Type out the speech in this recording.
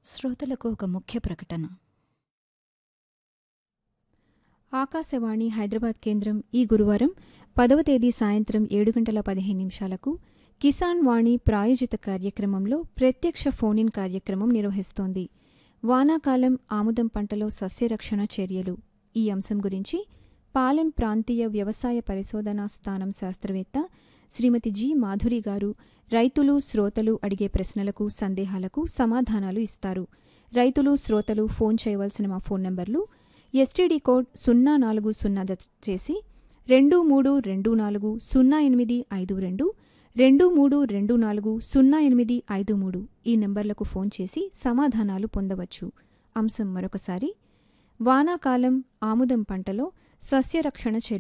శ్రోతలకు ఒక ముఖ్య ప్రకటన ఆకాశవాణి హైదరాబాద్ కేంద్రం ఈ గురువారం పదవ తేదీ సాయంత్రం ఏడు గంటల పదిహేను నిమిషాలకు కిసాన్ వాణి ప్రాయోజిత కార్యక్రమంలో ప్రత్యక్ష ఫోన్ కార్యక్రమం నిర్వహిస్తోంది వానాకాలం ఆముదం పంటలో సస్యరక్షణ చర్యలు ఈ అంశం గురించి పాలెం ప్రాంతీయ వ్యవసాయ పరిశోధనా స్థానం శాస్త్రవేత్త శ్రీమతి జి మాధురి గారు రైతులు శ్రోతలు అడిగే ప్రశ్నలకు సందేహాలకు సమాధానాలు ఇస్తారు రైతులు శ్రోతలు ఫోన్ చేయవలసిన మా ఫోన్ నంబర్లు ఎస్టీడీ కోడ్ సున్నా నాలుగు సున్నా జత చేసి రెండు మూడు రెండు నాలుగు సున్నా ఎనిమిది ఐదు రెండు రెండు మూడు రెండు నాలుగు సున్నా ఎనిమిది ఐదు మూడు ఈ నంబర్లకు ఫోన్ చేసి సమాధానాలు పొందవచ్చు అంశం మరొకసారి వానాకాలం ఆముదం పంటలో సస్యరక్షణ చర్య